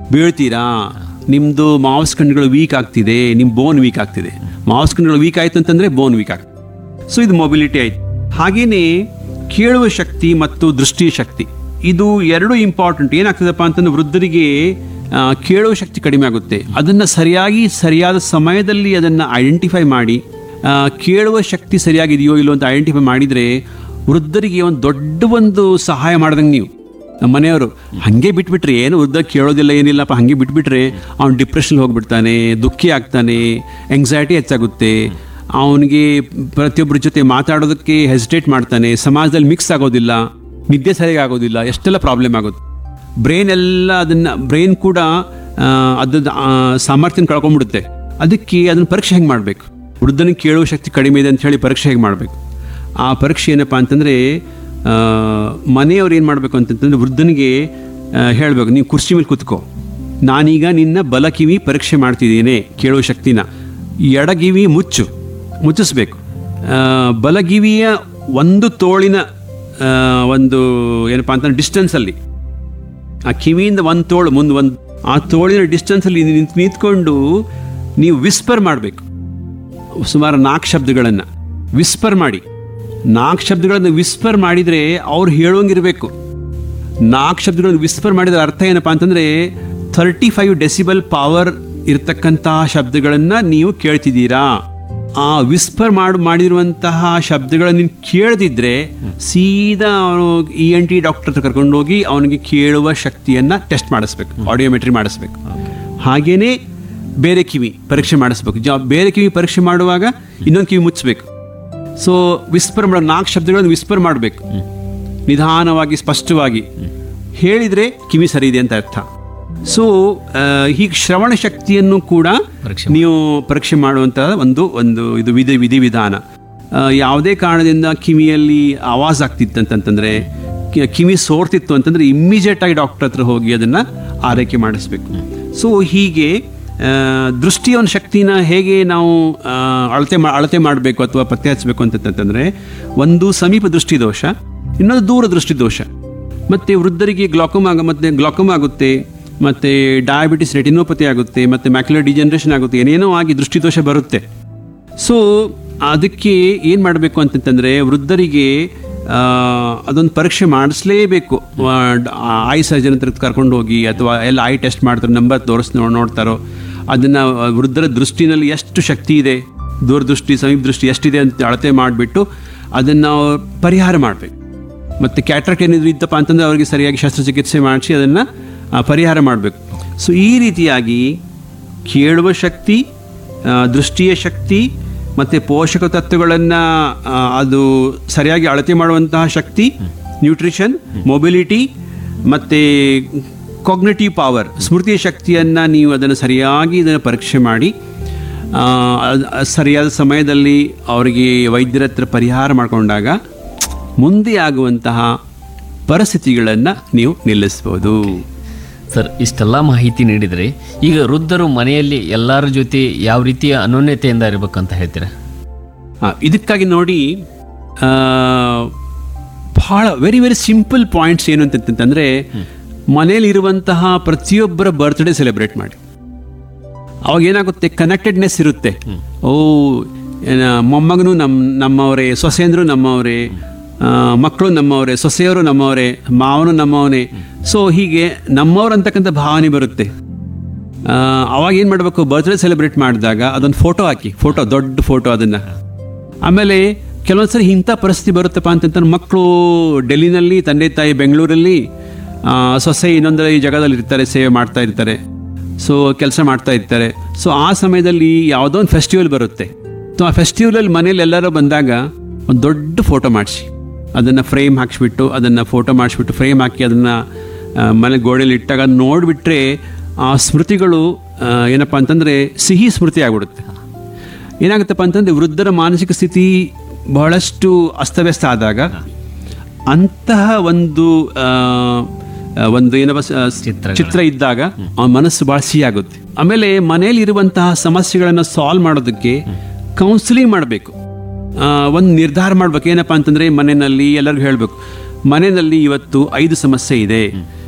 ಬೀಳ್ತೀರಾ ನಿಮ್ಮದು ಮಾಂಸಖಂಡಗಳು ವೀಕ್ ಆಗ್ತಿದೆ ನಿಮ್ಮ ಬೋನ್ ವೀಕ್ ಆಗ್ತಿದೆ ಮಾಂಸಖಂಡಗಳು ವೀಕ್ ಆಯ್ತು ಅಂತಂದರೆ ಬೋನ್ ವೀಕ್ ಆಗ್ತದೆ ಸೊ ಇದು ಮೊಬಿಲಿಟಿ ಆಯ್ತು ಹಾಗೆಯೇ ಕೇಳುವ ಶಕ್ತಿ ಮತ್ತು ದೃಷ್ಟಿ ಶಕ್ತಿ ಇದು ಎರಡು ಇಂಪಾರ್ಟೆಂಟ್ ಏನಾಗ್ತದಪ್ಪ ಅಂತಂದ್ರೆ ವೃದ್ಧರಿಗೆ ಆ, ಕೇಳುವ ಶಕ್ತಿ ಕಡಿಮೆ ಆಗುತ್ತೆ ಅದನ್ನು ಸರಿಯಾಗಿ ಸರಿಯಾದ ಸಮಯದಲ್ಲಿ ಅದನ್ನು ಐಡೆಂಟಿಫೈ ಮಾಡಿ ಆ, ಕೇಳುವ ಶಕ್ತಿ ಸರಿಯಾಗಿದೆಯೋ ಇಲ್ಲೋ ಅಂತ ಐಡೆಂಟಿಫೈ ಮಾಡಿದರೆ ವೃದ್ಧರಿಗೆ ಒಂದು ದೊಡ್ಡ ಒಂದು ಸಹಾಯ ಮಾಡ್ದಂಗೆ ನೀವು ನಮ್ಮ ಮನೆಯವರು ಹಾಗೆ ಬಿಟ್ಬಿಟ್ರೆ ಏನು ವೃದ್ಧ ಕೇಳೋದಿಲ್ಲ ಏನಿಲ್ಲಪ್ಪ ಹಾಗೆ ಬಿಟ್ಬಿಟ್ರೆ ಅವ್ನು ಡಿಪ್ರೆಷನ್ ಹೋಗ್ಬಿಡ್ತಾನೆ ದುಃಖಿ ಆಗ್ತಾನೆ ಎಂಗ್ಸೈಟಿ ಹೆಚ್ಚಾಗುತ್ತೆ ಅವನಿಗೆ ಪ್ರತಿಯೊಬ್ಬರ ಜೊತೆ ಮಾತಾಡೋದಕ್ಕೆ ಹೆಸಿಟೇಟ್ ಮಾಡ್ತಾನೆ ಸಮಾಜದಲ್ಲಿ ಮಿಕ್ಸ್ ಆಗೋದಿಲ್ಲ ನಿದ್ದೆ ಸರಿಯಾಗಿ ಆಗೋದಿಲ್ಲ ಎಷ್ಟೆಲ್ಲ ಪ್ರಾಬ್ಲಮ್ ಆಗುತ್ತೆ ಬ್ರೈನ್ ಎಲ್ಲ ಅದನ್ನು ಬ್ರೈನ್ ಕೂಡ ಅದ್ರ ಸಾಮರ್ಥ್ಯ ಕಳ್ಕೊಂಡ್ಬಿಡುತ್ತೆ ಅದಕ್ಕೆ ಅದನ್ನು ಪರೀಕ್ಷೆ ಹೆಂಗೆ ಮಾಡಬೇಕು ವೃದ್ಧನಿಗೆ ಕೇಳುವ ಶಕ್ತಿ ಕಡಿಮೆ ಇದೆ ಅಂತ ಹೇಳಿ ಪರೀಕ್ಷೆ ಹೇಗೆ ಮಾಡಬೇಕು ಆ ಪರೀಕ್ಷೆ ಏನಪ್ಪ ಅಂತಂದರೆ ಮನೆಯವ್ರು ಏನು ಮಾಡಬೇಕು ಅಂತಂತಂದ್ರೆ ವೃದ್ಧನಿಗೆ ಹೇಳಬೇಕು ನೀವು ಕುರ್ಚಿ ಮೇಲೆ ಕೂತ್ಕೋ ನಾನೀಗ ನಿನ್ನ ಬಲಕಿವಿ ಪರೀಕ್ಷೆ ಮಾಡ್ತಿದ್ದೀನಿ ಕೇಳುವ ಶಕ್ತಿನ ಎಡಗಿವಿ ಮುಚ್ಚು ಮುಚ್ಚಿಸ್ಬೇಕು ಆ, ಬಲಗಿವಿಯ ಒಂದು ತೋಳಿನ ಆ, ಒಂದು ಏನಪ್ಪ ಅಂತಂದ್ರೆ ಡಿಸ್ಟೆನ್ಸಲ್ಲಿ ಆ ಕಿವಿಯಿಂದ ಒಂದು ತೋಳು ಮುಂದೆ ಒಂದು ಆ ತೋಳಿನ ಡಿಸ್ಟೆನ್ಸಲ್ಲಿ ನಿಂತು ನಿಂತ್ಕೊಂಡು ನೀವು ವಿಸ್ಪರ್ ಮಾಡಬೇಕು ಸುಮಾರು ನಾಲ್ಕು ಶಬ್ದಗಳನ್ನು ವಿಸ್ಪರ್ ಮಾಡಿ ನಾಲ್ಕು ಶಬ್ದಗಳನ್ನು ವಿಸ್ಪರ್ ಮಾಡಿದರೆ ಅವ್ರು ಹೇಳೋಂಗಿರಬೇಕು ನಾಲ್ಕು ಶಬ್ದಗಳನ್ನು ವಿಸ್ಪರ್ ಮಾಡಿದ ಅರ್ಥ ಏನಪ್ಪ ಅಂತಂದರೆ ಥರ್ಟಿ ಫೈವ್ ಡೆಸಿಬಲ್ ಪವರ್ ಇರತಕ್ಕಂತಹ ಶಬ್ದಗಳನ್ನು ನೀವು ಕೇಳ್ತಿದ್ದೀರಾ ಆ ವಿಸ್ಪರ್ ಮಾಡಿ ಮಾಡಿರುವಂತಹ ಶಬ್ದಗಳನ್ನು ನೀನು ಕೇಳದಿದ್ರೆ ಸೀದಾ ಅವನು ಇ ಎನ್ ಟಿ ಡಾಕ್ಟರ್ ಹತ್ರ ಕರ್ಕೊಂಡೋಗಿ ಅವನಿಗೆ ಕೇಳುವ ಶಕ್ತಿಯನ್ನು ಟೆಸ್ಟ್ ಮಾಡಿಸ್ಬೇಕು ಆಡಿಯೋಮೆಟ್ರಿ ಮಾಡಿಸ್ಬೇಕು ಹಾಗೇನೇ ಬೇರೆ ಕಿವಿ ಪರೀಕ್ಷೆ ಮಾಡಿಸ್ಬೇಕು ಜಾ ಬೇರೆ ಕಿವಿ ಪರೀಕ್ಷೆ ಮಾಡುವಾಗ ಇನ್ನೊಂದು ಕಿವಿ ಮುಚ್ಚಬೇಕು ಸೊ ವಿಸ್ಪರ್ ಮಾಡೋ ನಾಲ್ಕು ಶಬ್ದಗಳನ್ನು ವಿಸ್ಪರ್ ಮಾಡಬೇಕು ನಿಧಾನವಾಗಿ ಸ್ಪಷ್ಟವಾಗಿ ಹೇಳಿದರೆ ಕಿವಿ ಸರಿ ಇದೆ ಅಂತ ಅರ್ಥ ಸೊ ಹೀಗೆ ಶ್ರವಣ ಶಕ್ತಿಯನ್ನು ಕೂಡ ಪರೀಕ್ಷೆ ನೀವು ಪರೀಕ್ಷೆ ಮಾಡುವಂತಹ ಒಂದು ಒಂದು ಇದು ವಿಧಿ ವಿಧಿವಿಧಾನ ಆ, ಯಾವುದೇ ಕಾರಣದಿಂದ ಕಿವಿಯಲ್ಲಿ ಆವಾಜ್ ಆಗ್ತಿತ್ತಂತಂತಂದ್ರೆ ಕಿ- ಕಿವಿ ಸೋರ್ತಿತ್ತು ಅಂತಂದ್ರೆ ಇಮ್ಮಿಡಿಯೇಟ್ ಆಗಿ ಡಾಕ್ಟರ್ ಹತ್ರ ಹೋಗಿ ಅದನ್ನ ಆರೈಕೆ ಮಾಡಿಸ್ಬೇಕು ಸೊ ಹೀಗೆ ಆ, ದೃಷ್ಟಿಯ ಒಂದು ಶಕ್ತಿನ ಹೇಗೆ ನಾವು ಆ, ಅಳತೆ ಮಾ ಅಳತೆ ಮಾಡಬೇಕು ಅಥವಾ ಪತ್ತೆ ಹಚ್ಚಬೇಕು ಅಂತಂತಂದ್ರೆ ಒಂದು ಸಮೀಪ ದೃಷ್ಟಿ ದೋಷ ಇನ್ನೊಂದು ದೂರ ದೃಷ್ಟಿ ದೋಷ ಮತ್ತೆ ವೃದ್ಧರಿಗೆ ಗ್ಲಾಕೋಮ್ ಆಗ ಮತ್ತೆ ಗ್ಲಾಕೋಮ್ ಆಗುತ್ತೆ ಮತ್ತೆ ಡಯಾಬಿಟಿಸ್ ರೆಟಿನೋಪತಿ ಆಗುತ್ತೆ ಮತ್ತೆ ಮ್ಯಾಕ್ಯುಲರ್ ಡಿಜನರೇಷನ್ ಆಗುತ್ತೆ ಏನೇನೋ ಆಗಿ ದೃಷ್ಟಿದೋಷ ಬರುತ್ತೆ ಸೊ ಅದಕ್ಕೆ ಏನು ಮಾಡಬೇಕು ಅಂತಂತಂದರೆ ವೃದ್ಧರಿಗೆ ಆ, ಅದೊಂದು ಪರೀಕ್ಷೆ ಮಾಡಿಸ್ಲೇಬೇಕು ಐ ಸರ್ಜನ್ ಹತ್ರ ಕರ್ಕೊಂಡು ಹೋಗಿ ಅಥವಾ ಎಲ್ಲ ಐ ಟೆಸ್ಟ್ ಮಾಡ್ತಾರೆ ನಂಬರ್ ತೋರಿಸ್ ನೋ- ನೋಡ್ತಾರೋ ಅದನ್ನು ವೃದ್ಧರ ದೃಷ್ಟಿನಲ್ಲಿ ಎಷ್ಟು ಶಕ್ತಿ ಇದೆ ದೂರದೃಷ್ಟಿ ಸಮೀಪ ದೃಷ್ಟಿ ಎಷ್ಟಿದೆ ಅಂತ ಅಳತೆ ಮಾಡಿಬಿಟ್ಟು ಅದನ್ನು ಪರಿಹಾರ ಮಾಡಬೇಕು ಮತ್ತು ಕ್ಯಾಟ್ರಾಕ್ಟ್ ಏನಿದ್ರು ಇದ್ದಪ್ಪ ಅಂತಂದರೆ ಅವರಿಗೆ ಸರಿಯಾಗಿ ಶಸ್ತ್ರಚಿಕಿತ್ಸೆ ಮಾಡಿಸಿ ಅದನ್ನು ಪರಿಹಾರ ಮಾಡಬೇಕು ಸೊ ಈ ರೀತಿಯಾಗಿ ಕೇಳುವ ಶಕ್ತಿ ಆ, ದೃಷ್ಟಿಯ ಶಕ್ತಿ ಮತ್ತು ಪೋಷಕ ತತ್ವಗಳನ್ನು ಅದು ಸರಿಯಾಗಿ ಅಳತೆ ಮಾಡುವಂತಹ ಶಕ್ತಿ ನ್ಯೂಟ್ರಿಷನ್ ಮೊಬಿಲಿಟಿ ಮತ್ತು ಕಾಗ್ನೆಟಿವ್ ಪವರ್ ಸ್ಮೃತಿಯ ಶಕ್ತಿಯನ್ನು ನೀವು ಅದನ್ನು ಸರಿಯಾಗಿ ಇದನ್ನು ಪರೀಕ್ಷೆ ಮಾಡಿ ಆ, ಅದ್- ಅದ್ ಸರಿಯಾದ ಸಮಯದಲ್ಲಿ ಅವರಿಗೆ ವೈದ್ಯರ ಹತ್ರ ಪರಿಹಾರ ಮಾಡಿಕೊಂಡಾಗ ಮುಂದೆ ಆಗುವಂತಹ ಪರಿಸ್ಥಿತಿಗಳನ್ನು ನೀವು ನಿಲ್ಲಿಸ್ಬೋದು ಸರ್ ಇಷ್ಟೆಲ್ಲ ಮಾಹಿತಿ ನೀಡಿದರೆ ಈಗ ವೃದ್ಧರು ಮನೆಯಲ್ಲಿ ಎಲ್ಲರ ಜೊತೆ ಯಾವ ರೀತಿಯ ಅನೋನ್ಯತೆಯಿಂದ ಇರಬೇಕಂತ ಹೇಳ್ತೀರಾ ಆ, ಇದಕ್ಕಾಗಿ ನೋಡಿ ಆ, ಬಹಳ ವೆರಿ ವೆರಿ ಸಿಂಪಲ್ ಪಾಯಿಂಟ್ಸ್ ಏನು ಅಂತಂತಂದರೆ ಮನೆಯಲ್ಲಿರುವಂತಹ ಪ್ರತಿಯೊಬ್ಬರ ಬರ್ತ್ಡೇ ಸೆಲೆಬ್ರೇಟ್ ಮಾಡಿ ಅವಾಗ ಏನಾಗುತ್ತೆ ಕನೆಕ್ಟೆಡ್ನೆಸ್ ಇರುತ್ತೆ ಓ ಏನ ಮೊಮ್ಮಗನು ನಮ್ಮ ನಮ್ಮವರೇ ಸೊಸೆಂದ್ರು ನಮ್ಮವರೇ ಆ, ಮಕ್ಕಳು ನಮ್ಮವರೇ ಸೊಸೆಯವರು ನಮ್ಮವರೇ ಮಾವನು ನಮ್ಮವನೇ ಸೊ ಹೀಗೆ ನಮ್ಮವ್ರು ಅಂತಕ್ಕಂಥ ಭಾವನೆ ಬರುತ್ತೆ ಆ, ಅವಾಗ ಏನು ಮಾಡಬೇಕು ಬರ್ತ್ಡೇ ಸೆಲೆಬ್ರೇಟ್ ಮಾಡಿದಾಗ ಅದೊಂದು ಫೋಟೋ ಹಾಕಿ ಫೋಟೋ ದೊಡ್ಡ ಫೋಟೋ ಅದನ್ನು ಆಮೇಲೆ ಕೆಲವೊಂದ್ಸರಿ ಇಂಥ ಪರಿಸ್ಥಿತಿ ಬರುತ್ತಪ್ಪ ಅಂತಂದ್ರೆ ಮಕ್ಕಳು ಡೆಲ್ಲಿನಲ್ಲಿ ತಂದೆ ತಾಯಿ ಬೆಂಗಳೂರಲ್ಲಿ ಆ, ಸೊಸೆ ಇನ್ನೊಂದರ ಈ ಜಗದಲ್ಲಿ ಇರ್ತಾರೆ ಸೇವೆ ಮಾಡ್ತಾ ಇರ್ತಾರೆ ಸೊ ಕೆಲಸ ಮಾಡ್ತಾ ಇರ್ತಾರೆ ಸೊ ಆ ಸಮಯದಲ್ಲಿ ಯಾವುದೋ ಒಂದು ಫೆಸ್ಟಿವಲ್ ಬರುತ್ತೆ ಸೊ ಆ ಫೆಸ್ಟಿವಲಲ್ಲಿ ಮನೇಲಿ ಎಲ್ಲರೂ ಬಂದಾಗ ಒಂದು ದೊಡ್ಡ ಫೋಟೋ ಮಾಡಿಸಿ ಅದನ್ನು ಫ್ರೇಮ್ ಹಾಕಿಸ್ಬಿಟ್ಟು ಅದನ್ನು ಫೋಟೋ ಮಾಡಿಸ್ಬಿಟ್ಟು ಫ್ರೇಮ್ ಹಾಕಿ ಅದನ್ನು ಮನೆ ಗೋಡೆಯಲ್ಲಿ ಇಟ್ಟಾಗ ಅದ್ ನೋಡಿಬಿಟ್ರೆ ಆ ಸ್ಮೃತಿಗಳು ಆ, ಏನಪ್ಪ ಅಂತಂದರೆ ಸಿಹಿ ಸ್ಮೃತಿ ಆಗ್ಬಿಡುತ್ತೆ ಏನಾಗುತ್ತಪ್ಪ ಅಂತಂದರೆ ವೃದ್ಧರ ಮಾನಸಿಕ ಸ್ಥಿತಿ ಬಹಳಷ್ಟು ಅಸ್ತವ್ಯಸ್ತ ಆದಾಗ ಅಂತಹ ಒಂದು ಆ, ಆ, ಒಂದು ಏನಪ್ಪ ಸ- ಚಿತ್ರಗಳು. ಚಿತ್ರ ಇದ್ದಾಗ ಅವನ ಮನಸ್ಸು ಭಾಳ ಸಿಹಿ ಆಗುತ್ತೆ ಆಮೇಲೆ ಮನೆಯಲ್ಲಿ ಇರುವಂತಹ ಸಮಸ್ಯೆಗಳನ್ನು ಸಾಲ್ವ್ ಮಾಡೋದಕ್ಕೆ ಕೌನ್ಸಿಲಿಂಗ್ ಮಾಡಬೇಕು ಒಂದು ನಿರ್ಧಾರ ಮಾಡ್ಬೇಕು ಏನಪ್ಪ ಅಂತಂದರೆ ಮನೆಯಲ್ಲಿ ಎಲ್ಲರಿಗೂ ಹೇಳಬೇಕು ಮನೆಯಲ್ಲಿ ಇವತ್ತು ಐದು ಸಮಸ್ಯೆ ಇದೆ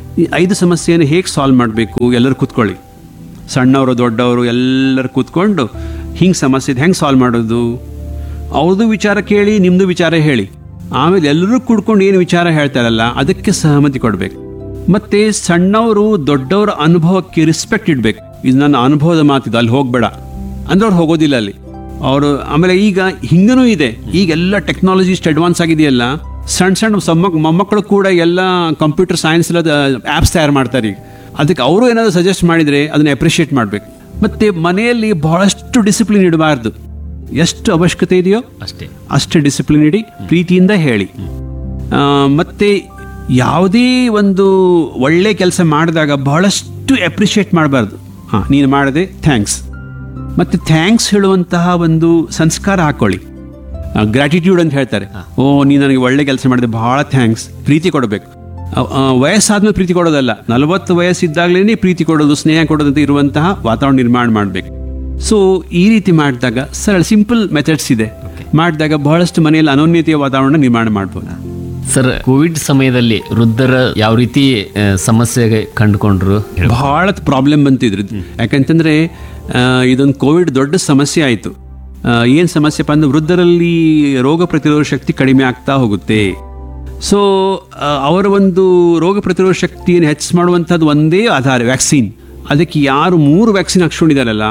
ಈ ಐದು ಸಮಸ್ಯೆಯನ್ನು ಹೇಗೆ ಸಾಲ್ವ್ ಮಾಡಬೇಕು ಎಲ್ಲರೂ ಕೂತ್ಕೊಳ್ಳಿ ಸಣ್ಣವರು ದೊಡ್ಡವರು ಎಲ್ಲರೂ ಕೂತ್ಕೊಂಡು ಹಿಂಗೆ ಸಮಸ್ಯೆ ಹೆಂಗೆ ಸಾಲ್ವ್ ಮಾಡೋದು ಅವ್ರದ್ದು ವಿಚಾರ ಕೇಳಿ ನಿಮ್ಮದು ವಿಚಾರ ಹೇಳಿ ಆಮೇಲೆ ಎಲ್ಲರೂ ಕೂಡ್ಕೊಂಡು ಏನು ವಿಚಾರ ಹೇಳ್ತಾರಲ್ಲ ಅದಕ್ಕೆ ಸಹಮತಿ ಕೊಡಬೇಕು ಮತ್ತೆ ಸಣ್ಣವರು ದೊಡ್ಡವರ ಅನುಭವಕ್ಕೆ ರೆಸ್ಪೆಕ್ಟ್ ಇಡಬೇಕು ಇದು ನನ್ನ ಅನುಭವದ ಮಾತಿದು ಅಲ್ಲಿ ಹೋಗಬೇಡ ಅಂದ್ರೆ ಅವ್ರು ಹೋಗೋದಿಲ್ಲ ಅಲ್ಲಿ ಅವರು ಆಮೇಲೆ ಈಗ ಹಿಂಗನೂ ಇದೆ ಈಗೆಲ್ಲ ಟೆಕ್ನಾಲಜಿ ಇಷ್ಟು ಅಡ್ವಾನ್ಸ್ ಆಗಿದೆಯಲ್ಲ ಸಣ್ಣ ಸಣ್ಣ ಸಮ್ಮಕ್ ಮೊಮ್ಮಕ್ಕಳು ಕೂಡ ಎಲ್ಲ ಕಂಪ್ಯೂಟರ್ ಸೈನ್ಸ್ ಎಲ್ಲ ಆ್ಯಪ್ಸ್ ತಯಾರು ಮಾಡ್ತಾರೆ ಈಗ ಅದಕ್ಕೆ ಅವರು ಏನಾದರೂ ಸಜೆಸ್ಟ್ ಮಾಡಿದರೆ ಅದನ್ನ ಅಪ್ರಿಷಿಯೇಟ್ ಮಾಡಬೇಕು ಮತ್ತೆ ಮನೆಯಲ್ಲಿ ಬಹಳಷ್ಟು ಡಿಸಿಪ್ಲಿನ್ ಇಡಬಾರ್ದು ಎಷ್ಟು ಅವಶ್ಯಕತೆ ಇದೆಯೋ ಅಷ್ಟೇ ಅಷ್ಟೇ ಡಿಸಿಪ್ಲಿನ್ ಇಡಿ ಪ್ರೀತಿಯಿಂದ ಹೇಳಿ ಆ, ಮತ್ತೆ ಯಾವುದೇ ಒಂದು ಒಳ್ಳೆ ಕೆಲಸ ಮಾಡಿದಾಗ ಬಹಳಷ್ಟು ಅಪ್ರಿಷಿಯೇಟ್ ಮಾಡಬಾರ್ದು ಹಾಂ ನೀನು ಮಾಡಿದೆ ಥ್ಯಾಂಕ್ಸ್ ಮತ್ತು ಥ್ಯಾಂಕ್ಸ್ ಹೇಳುವಂತಹ ಒಂದು ಸಂಸ್ಕಾರ ಹಾಕೊಳ್ಳಿ ಗ್ರ್ಯಾಟಿಟ್ಯೂಡ್ ಅಂತ ಹೇಳ್ತಾರೆ ಓ ನೀನು ನನಗೆ ಒಳ್ಳೆ ಕೆಲಸ ಮಾಡಿದೆ ಬಹಳ ಥ್ಯಾಂಕ್ಸ್ ಪ್ರೀತಿ ಕೊಡಬೇಕು ವಯಸ್ಸಾದ್ಮೇಲೆ ಪ್ರೀತಿ ಕೊಡೋದಲ್ಲ ನಲವತ್ತು ವಯಸ್ಸಿದ್ದಾಗಲೇ ಪ್ರೀತಿ ಕೊಡೋದು ಸ್ನೇಹ ಕೊಡೋದು ಅಂತ ಇರುವಂತಹ ವಾತಾವರಣ ನಿರ್ಮಾಣ ಮಾಡಬೇಕು ಸೊ ಈ ರೀತಿ ಮಾಡಿದಾಗ ಸರಳ ಸಿಂಪಲ್ ಮೆಥಡ್ಸ್ ಇದೆ ಮಾಡಿದಾಗ ಬಹಳಷ್ಟು ಮನೆಯಲ್ಲಿ ಅನೋನ್ಯತೆಯ ವಾತಾವರಣ ನಿರ್ಮಾಣ ಮಾಡ್ಬೋದು ಸರ್ ಕೋವಿಡ್ ಸಮಯದಲ್ಲಿ ವೃದ್ಧರ ಯಾವ ರೀತಿ ಆ, ಸಮಸ್ಯೆಗೆ ಕಂಡುಕೊಂಡ್ರು ಹೇಳ್ಬೋದು. ಬಹಳ ಪ್ರಾಬ್ಲಮ್ ಬಂತಿದ್ರು ಯಾಕಂತಂದ್ರೆ ಆ, ಇದೊಂದು ಕೋವಿಡ್ ದೊಡ್ಡ ಸಮಸ್ಯೆ ಆಯಿತು ಏನು ಸಮಸ್ಯೆಪ್ಪ ಅಂದ್ರೆ ವೃದ್ಧರಲ್ಲಿ ರೋಗ ಪ್ರತಿರೋಧ ಶಕ್ತಿ ಕಡಿಮೆ ಆಗ್ತಾ ಹೋಗುತ್ತೆ ಸೊ ಅವರ ಒಂದು ರೋಗ ಪ್ರತಿರೋಧ ಶಕ್ತಿಯನ್ನು ಹೆಚ್ಚು ಮಾಡುವಂಥದ್ದು ಒಂದೇ ಆಧಾರ ವ್ಯಾಕ್ಸಿನ್ ಅದಕ್ಕೆ ಯಾರು ಮೂರು ವ್ಯಾಕ್ಸಿನ್ ಹಾಕ್ಸ್ಕೊಂಡಿದಾರಲ್ಲ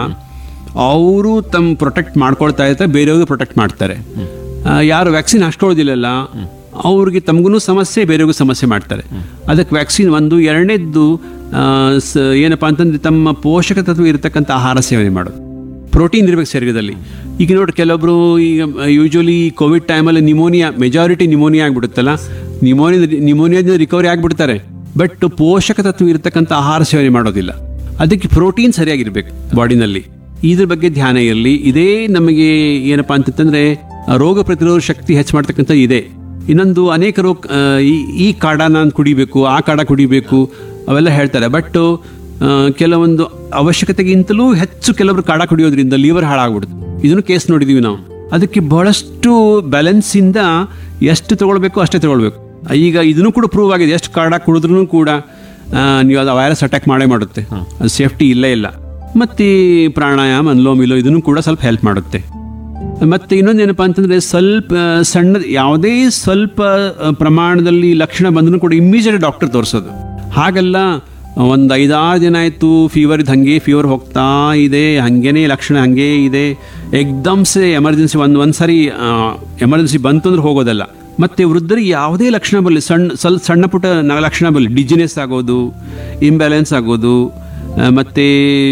ಅವರು ತಮ್ಮ ಪ್ರೊಟೆಕ್ಟ್ ಮಾಡ್ಕೊಳ್ತಾ ಇರ್ತಾರೆ ಬೇರೆಯವ್ರಿಗೆ ಪ್ರೊಟೆಕ್ಟ್ ಮಾಡ್ತಾರೆ ಆ, ಯಾರು ವ್ಯಾಕ್ಸಿನ್ ಹಾಕ್ಸ್ಕೊಳ್ಳೋದಿಲ್ಲಲ್ಲ ಅವ್ರಿಗೆ ತಮಗೂ ಸಮಸ್ಯೆ ಬೇರೆಯವ್ರಿಗೂ ಸಮಸ್ಯೆ ಮಾಡ್ತಾರೆ ಅದಕ್ಕೆ ವ್ಯಾಕ್ಸಿನ್ ಒಂದು ಎರಡನೇದ್ದು ಆ, ಸ- ಏನಪ್ಪಾ ಅಂತಂದ್ರೆ ತಮ್ಮ ಪೋಷಕ ತತ್ವ ಇರತಕ್ಕಂಥ ಆಹಾರ ಸೇವನೆ ಮಾಡೋದು ಪ್ರೋಟೀನ್ ಇರ್ಬೇಕು ಶರೀರದಲ್ಲಿ ಈಗ ನೋಡಿ ಕೆಲವೊಬ್ರು ಈಗ ಯೂಶಲಿ ಕೋವಿಡ್ ಟೈಮಲ್ಲಿ ನಿಮೋನಿಯಾ ಮೆಜಾರಿಟಿ ನಿಮೋನಿಯಾ ಆಗ್ಬಿಡುತ್ತಲ್ಲ ನಿಮೋನಿಯಾ ನಿಮೋನಿಯಾದಿಂದ ರಿಕವರಿ ಆಗಿಬಿಡ್ತಾರೆ ಬಟ್ ಪೋಷಕ ತತ್ವ ಇರತಕ್ಕಂಥ ಆಹಾರ ಸೇವನೆ ಮಾಡೋದಿಲ್ಲ ಅದಕ್ಕೆ ಪ್ರೋಟೀನ್ ಸರಿಯಾಗಿರ್ಬೇಕು ಬಾಡಿನಲ್ಲಿ ಇದ್ರ ಬಗ್ಗೆ ಧ್ಯಾನ ಇರಲಿ ಇದೇ ನಮಗೆ ಏನಪ್ಪಾ ಅಂತಂದ್ರೆ ಆ, ರೋಗ ಪ್ರತಿರೋಧ ಶಕ್ತಿ ಹೆಚ್ಚು ಮಾಡ್ತಕ್ಕಂಥ ಇದೆ ಇನ್ನೊಂದು ಅನೇಕ ರೋಗ ಆ, ಈ- ಈ ಕಾಡ ನಾನು ಕುಡಿಬೇಕು ಆ ಕಾಡ ಕುಡಿಬೇಕು ಅವೆಲ್ಲ ಹೇಳ್ತಾರೆ ಬಟ್ ಕೆಲವೊಂದು ಅವಶ್ಯಕತೆಗಿಂತಲೂ ಹೆಚ್ಚು ಕೆಲವರು ಕಾಡ ಕುಡಿಯೋದ್ರಿಂದ ಲಿವರ್ ಹಾಳಾಗ್ಬಿಡುತ್ತೆ ಇದನ್ನು ಕೇಸ್ ನೋಡಿದೀವಿ ನಾವು ಅದಕ್ಕೆ ಬಹಳಷ್ಟು ಬ್ಯಾಲೆನ್ಸಿಂದ ಎಷ್ಟು ತಗೊಳ್ಬೇಕು ಅಷ್ಟೇ ತಗೊಳ್ಬೇಕು ಈಗ ಇದನ್ನು ಕೂಡ ಪ್ರೂವ್ ಆಗಿದೆ ಎಷ್ಟು ಕಾಡ ಕುಡಿದ್ರೂ ಕೂಡ ಆ, ನೀವು ಅದು ವೈರಸ್ ಅಟ್ಯಾಕ್ ಮಾಡೇ ಮಾಡುತ್ತೆ ಅದು ಸೇಫ್ಟಿ ಇಲ್ಲೇ ಇಲ್ಲ ಮತ್ತು ಪ್ರಾಣಾಯಾಮ ಅನ್ಲೋಮ್ ಇಲ್ಲೋ ಇದನ್ನು ಕೂಡ ಸ್ವಲ್ಪ ಹೆಲ್ಪ್ ಮಾಡುತ್ತೆ ಮತ್ತೆ ಇನ್ನೊಂದೇನಪ್ಪ ಅಂತಂದ್ರೆ ಸ್ವಲ್ಪ ಆ, ಸಣ್ಣ ಯಾವುದೇ ಸ್ವಲ್ಪ ಆ, ಪ್ರಮಾಣದಲ್ಲಿ ಲಕ್ಷಣ ಬಂದರೂ ಕೂಡ ಇಮ್ಮಿಡಿಯೇಟ್ ಡಾಕ್ಟರ್ ತೋರಿಸೋದು ಹಾಗೆಲ್ಲ ಒಂದು ಐದಾರು ದಿನ ಆಯಿತು ಫೀವರ್ ಇದು ಹಾಗೆ ಫೀವರ್ ಹೋಗ್ತಾ ಇದೆ ಹಾಗೇನೇ ಲಕ್ಷಣ ಹಾಗೇ ಇದೆ ಎಕ್ದಮ್ಸೆ ಎಮರ್ಜೆನ್ಸಿ ಒಂದು ಒಂದು ಸಾರಿ ಎಮರ್ಜೆನ್ಸಿ ಬಂತು ಅಂದ್ರೆ ಹೋಗೋದಲ್ಲ ಮತ್ತೆ ವೃದ್ಧರಿಗೆ ಯಾವುದೇ ಲಕ್ಷಣ ಬರಲಿ ಸಣ್ಣ ಸ್ವಲ್ಪ ಸಣ್ಣ ಪುಟ್ಟ ನ- ಲಕ್ಷಣ ಬರಲಿ ಡಿಜಿನೆಸ್ ಆಗೋದು ಇಂಬ್ಯಾಲೆನ್ಸ್ ಆಗೋದು ಆ, ಮತ್ತೆ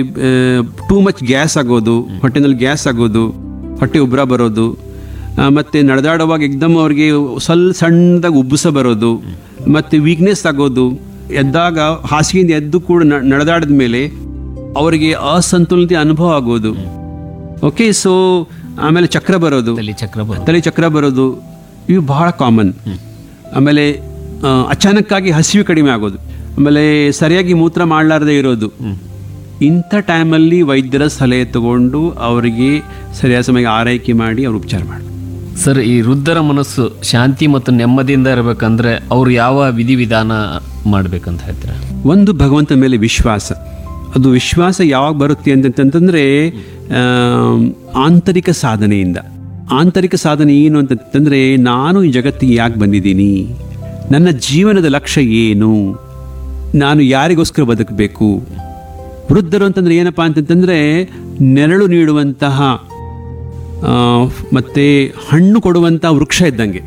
ಟೂ ಮಚ್ ಗ್ಯಾಸ್ ಆಗೋದು ಹೊಟ್ಟೆನಲ್ಲಿ ಗ್ಯಾಸ್ ಆಗೋದು ಹೊಟ್ಟೆ ಉಬ್ಬರ ಬರೋದು ಆ, ಮತ್ತೆ ನಡೆದಾಡುವಾಗ ಎಕ್ದಮ್ ಅವ್ರಿಗೆ ಸ್ವಲ್ಪ ಸಣ್ಣದಾಗಿ ಉಬ್ಬಸ ಬರೋದು ಮತ್ತೆ ವೀಕ್ನೆಸ್ ಆಗೋದು ಎದ್ದಾಗ ಹಾಸಿಗೆಯಿಂದ ಎದ್ದು ಕೂಡ ನ- ನಡೆದಾಡಿದ ಮೇಲೆ ಅವರಿಗೆ ಅಸಂತುಲಿತ ಅನುಭವ ಆಗೋದು ಓಕೆ ಸೊ ಆಮೇಲೆ ಚಕ್ರ ಬರೋದು ತಲೆ ಚಕ್ರ ಬರೋದು. ತಲೆ ಚಕ್ರ ಬರೋದು ಇವು ಬಹಳ ಕಾಮನ್ ಆಮೇಲೆ ಆ, ಅಚಾನಕ್ಕಾಗಿ ಹಸಿವು ಕಡಿಮೆ ಆಗೋದು ಆಮೇಲೆ ಸರಿಯಾಗಿ ಮೂತ್ರ ಮಾಡಲಾರದೆ ಇರೋದು ಇಂಥ ಟೈಮಲ್ಲಿ ವೈದ್ಯರ ಸಲಹೆ ತಗೊಂಡು ಅವರಿಗೆ ಸರಿಯಾದ ಸಮಯಕ್ಕೆ ಆರೈಕೆ ಮಾಡಿ ಅವ್ರು ಉಪಚಾರ ಮಾಡಿ ಸರ್ ಈ ವೃದ್ಧರ ಮನಸ್ಸು ಶಾಂತಿ ಮತ್ತು ನೆಮ್ಮದಿಯಿಂದ ಇರಬೇಕಂದ್ರೆ ಅವ್ರು ಯಾವ ವಿಧಿವಿಧಾನ ಮಾಡ್ಬೇಕಂತ ಹೇಳ್ತೀರಾ ಒಂದು ಭಗವಂತ ಮೇಲೆ ವಿಶ್ವಾಸ ಅದು ವಿಶ್ವಾಸ ಯಾವಾಗ ಬರುತ್ತೆ ಅಂತಂತಂದ್ರೆ ಆ, ಆಂತರಿಕ ಸಾಧನೆಯಿಂದ ಆಂತರಿಕ ಸಾಧನೆ ಏನು ಅಂತಂತಂದ್ರೆ ನಾನು ಈ ಜಗತ್ತಿಗೆ ಯಾಕೆ ಬಂದಿದ್ದೀನಿ ನನ್ನ ಜೀವನದ ಲಕ್ಷ್ಯ ಏನು ನಾನು ಯಾರಿಗೋಸ್ಕರ ಬದುಕಬೇಕು ವೃದ್ಧರು ಅಂತಂದ್ರೆ ಏನಪ್ಪಾ ಅಂತಂತಂದ್ರೆ ನೆರಳು ನೀಡುವಂತಹ ಆ, ಮತ್ತೆ ಹಣ್ಣು ಕೊಡುವಂತಹ ವೃಕ್ಷ ಇದ್ದಂಗೆ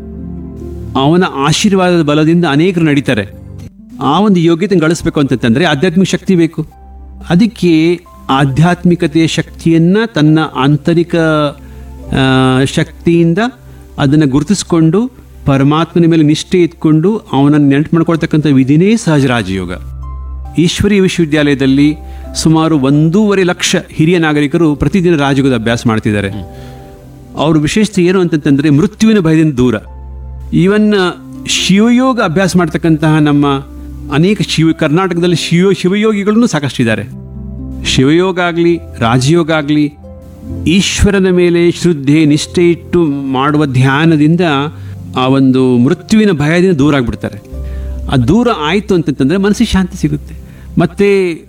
ಅವನ ಆಶೀರ್ವಾದದ ಬಲದಿಂದ ಅನೇಕರು ನಡೀತಾರೆ ಆ ಒಂದು ಯೋಗ್ಯತೆ ಗಳಿಸ್ಬೇಕು ಅಂತಂತಂದ್ರೆ ಆಧ್ಯಾತ್ಮಿಕ ಶಕ್ತಿ ಬೇಕು ಅದಕ್ಕೆ ಆಧ್ಯಾತ್ಮಿಕತೆಯ ಶಕ್ತಿಯನ್ನ ತನ್ನ ಆಂತರಿಕ ಆ, ಶಕ್ತಿಯಿಂದ ಅದನ್ನು ಗುರುತಿಸ್ಕೊಂಡು ಪರಮಾತ್ಮನ ಮೇಲೆ ನಿಷ್ಠೆ ಇಟ್ಕೊಂಡು ಅವನನ್ನು ನೆನಪು ಮಾಡ್ಕೊಳ್ತಕ್ಕಂಥ ವಿಧಿನೇ ಸಹಜ ರಾಜಯೋಗ ಈಶ್ವರೀಯ ವಿಶ್ವವಿದ್ಯಾಲಯದಲ್ಲಿ ಸುಮಾರು ಒಂದೂವರೆ ಲಕ್ಷ ಹಿರಿಯ ನಾಗರಿಕರು ಪ್ರತಿದಿನ ರಾಜಯೋಗದ ಅಭ್ಯಾಸ ಮಾಡ್ತಿದ್ದಾರೆ ಅವ್ರ ವಿಶೇಷತೆ ಏನು ಅಂತಂತಂದ್ರೆ ಮೃತ್ಯುವಿನ ಭಯದಿಂದ ದೂರ ಈವನ್ ಶಿವಯೋಗ ಅಭ್ಯಾಸ ಮಾಡ್ತಕ್ಕಂತಹ ನಮ್ಮ ಅನೇಕ ಶಿವ ಕರ್ನಾಟಕದಲ್ಲಿ ಶಿವ ಶಿವಯೋಗಿಗಳನ್ನು ಸಾಕಷ್ಟಿದ್ದಾರೆ ಶಿವಯೋಗ ಆಗಲಿ ರಾಜಯೋಗ ಆಗಲಿ ಈಶ್ವರನ ಮೇಲೆ ಶ್ರದ್ಧೆ ನಿಷ್ಠೆ ಇಟ್ಟು ಮಾಡುವ ಧ್ಯಾನದಿಂದ ಆ ಒಂದು ಮೃತ್ಯುವಿನ ಭಯದಿಂದ ದೂರ ಆಗ್ಬಿಡ್ತಾರೆ ಆ ದೂರ ಆಯಿತು ಅಂತಂತಂದರೆ ಮನಸ್ಸಿಗೆ ಶಾಂತಿ ಸಿಗುತ್ತೆ ಮತ್ತು